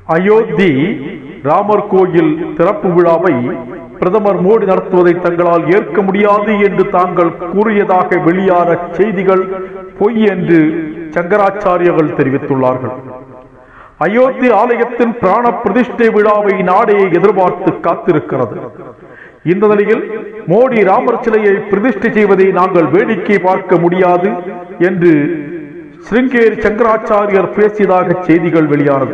அயோத்தி ராமர் கோயில் திறப்பு விழாவை பிரதமர் மோடி நடத்துவதை தங்களால் ஏற்க முடியாது என்று தாங்கள் கூறியதாக வெளியான செய்திகள் பொய் என்று சங்கராச்சாரியர்கள் தெரிவித்துள்ளார்கள் அயோத்தி ஆலயத்தின் பிராண பிரதிஷ்டை விழாவை நாடே எதிர்பார்த்து காத்திருக்கிறது இந்த நிலையில் மோடி ராமர் சிலையை பிரதிஷ்டை செய்வதை நாங்கள் வேடிக்கை பார்க்க முடியாது என்று சிருங்கேரி சங்கராச்சாரியர் பேசியதாக செய்திகள் வெளியானது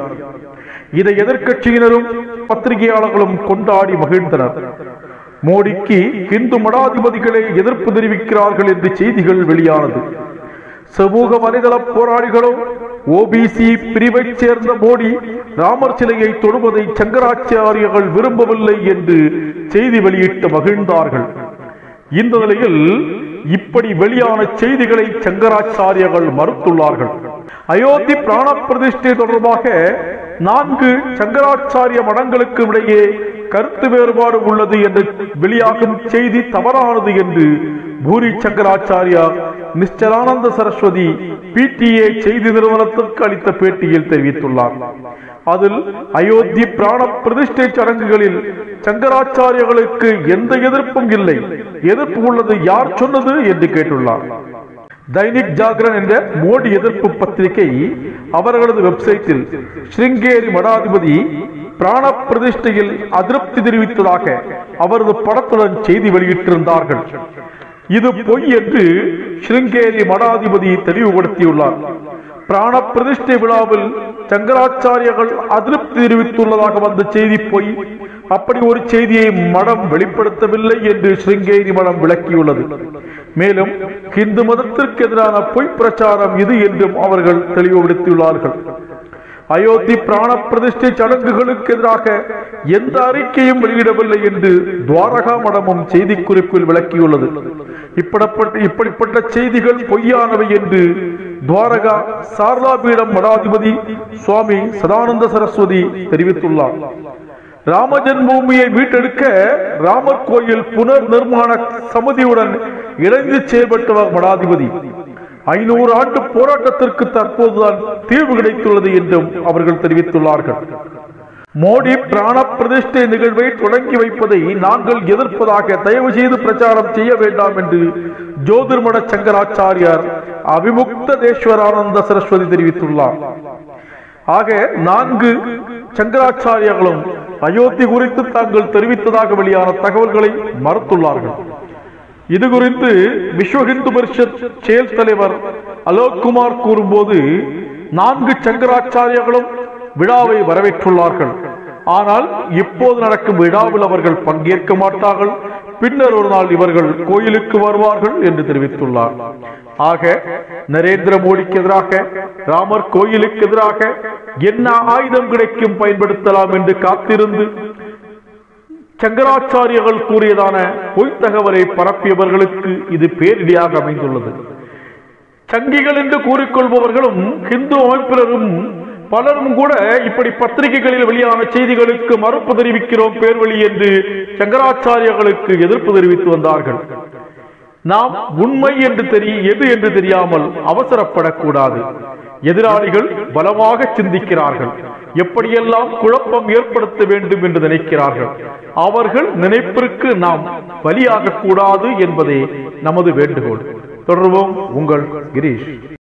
இதை எதிர்க்கட்சியினரும் பத்திரிகையாளர்களும் கொண்டாடி மகிழ்ந்தனர் மோடிக்கு இந்து மடாதிபதிகளை எதிர்ப்பு தெரிவிக்கிறார்கள் என்று செய்திகள் வெளியானது சமூக வலைதள போராளிகளும் ஓபிசி பிரிவைச் சேர்ந்த மோடி ராமர் சிலையை தொடுவதை சங்கராச்சாரியர்கள் விரும்பவில்லை என்று செய்தி வெளியிட்டு மகிழ்ந்தார்கள் இந்த நிலையில் இப்படி வெளியான செய்திகளை சங்கராச்சாரியர்கள் மறுத்துள்ளார்கள் அயோத்தி பிராண பிரதிஷ்டை தொடர்பாக நான்கு சங்கராச்சாரிய மடங்களுக்கு இடையே கருத்து வேறுபாடு உள்ளது என்று வெளியாகும் செய்தி தவறானது என்று பூரி சங்கராச்சாரியா நிச்சலானந்த சரஸ்வதி பிடிஏ செய்தி நிறுவனத்திற்கு அளித்த பேட்டியில் தெரிவித்துள்ளார் அதில் அயோத்தி பிராண பிரதிஷ்டை சடங்குகளில் சங்கராச்சாரியர்களுக்கு எந்த எதிர்ப்பும் இல்லை எதிர்ப்பு உள்ளது யார் சொன்னது என்று கேட்டுள்ளார் தைனிக் ஜாகரன் என்ற மோடி எதிர்ப்பு பத்திரிகை அவர்களது வெப்சைட்டில் ஸ்ருங்கேரி மடாதிபதி பிராண பிரதிஷ்டையில் அதிருப்தி தெரிவித்ததாக அவரது படத்துடன் செய்தி வெளியிட்டிருந்தார்கள் இது பொய் என்று ஸ்ருங்கேரி மடாதிபதி தெளிவுபடுத்தியுள்ளார் பிராண பிரதிஷ்டை விழாவில் சங்கராச்சாரியர்கள் அதிருப்தி தெரிவித்துள்ளதாக வந்த செய்தி பொய் அப்படி ஒரு செய்தியை மடம் வெளிப்படுத்தவில்லை என்று ஸ்ருங்கேரி மடம் விளக்கியுள்ளது மேலும் இந்து மதத்திற்கு எதிரான பொய் பிரச்சாரம் இது என்றும் அவர்கள் தெளிவுபடுத்தியுள்ளார்கள் அயோத்தி பிராண பிரதிஷ்டை சடங்குகளுக்கு எதிராக எந்த அறிக்கையும் வெளியிடவில்லை என்று துவாரகா மடமும் செய்தி குறிப்பில் விளக்கியுள்ளது இப்படிப்பட்ட இப்படிப்பட்ட செய்திகள் பொய்யானவை என்று துவாரகா சாரதா பீடம் மடாதிபதி சுவாமி சதானந்த சரஸ்வதி தெரிவித்துள்ளார் ராம ஜென்மபூமியை மீட்டெடுக்க ராமர் கோயில் புனர் நிர்மாண சமிதியுடன் இணைந்து செயல்பட்டவர் மடாதிபதி ஐநூறு ஆண்டு போராட்டத்திற்கு தற்போதுதான் தீர்வு கிடைத்துள்ளது என்றும் அவர்கள் தெரிவித்துள்ளார்கள் மோடி பிராண பிரதிஷ்டை நிகழ்வை தொடங்கி வைப்பதை நாங்கள் எதிர்ப்பதாக தயவு செய்து பிரச்சாரம் செய்ய வேண்டாம் என்று ஜோதிர்மட சங்கராச்சாரியார் அவிமுக்த தேஸ்வரானந்த சரஸ்வதி தெரிவித்துள்ளார் ஆக நான்கு சங்கராச்சாரியர்களும் அயோத்தி குறித்து தாங்கள் தெரிவித்ததாக வெளியான தகவல்களை மறுத்துள்ளார்கள் இது குறித்து விஸ்வ ஹிந்து பரிஷத் செயல் தலைவர் அலோக் குமார் கூறும்போது நான்கு சங்கராச்சாரியர்களும் விழாவை வரவேற்றுள்ளார்கள் ஆனால் இப்போது நடக்கும் விழாவில் அவர்கள் பங்கேற்க மாட்டார்கள் பின்னர் ஒரு நாள் இவர்கள் கோயிலுக்கு வருவார்கள் என்று தெரிவித்துள்ளார் ஆக நரேந்திர மோடிக்கு எதிராக ராமர் கோயிலுக்கு எதிராக என்ன ஆயுதம் கிடைக்கும் பயன்படுத்தலாம் என்று காத்திருந்து சங்கராச்சாரியர்கள் கூறியதான பொய்த் தகவலை பரப்பியவர்களுக்கு இது பேரிடியாக அமைந்துள்ளது சங்கிகள் என்று கூறிக்கொள்பவர்களும் ஹிந்து அமைப்பினரும் பலரும் கூட இப்படி பத்திரிகைகளில் வெளியான செய்திகளுக்கு மறுப்பு தெரிவிக்கிறோம் பேர்வழி என்று சங்கராச்சாரியர்களுக்கு எதிர்ப்பு தெரிவித்து வந்தார்கள் நாம் உண்மை என்று தெரிய எது என்று தெரியாமல் அவசரப்படக்கூடாது எதிராளிகள் பலமாக சிந்திக்கிறார்கள் எப்படியெல்லாம் குழப்பம் ஏற்படுத்த வேண்டும் என்று நினைக்கிறார்கள் அவர்கள் நினைப்பிற்கு நாம் பலியாக கூடாது என்பதே நமது வேண்டுகோள் தொடர்வோம் உங்கள் கிரீஷ்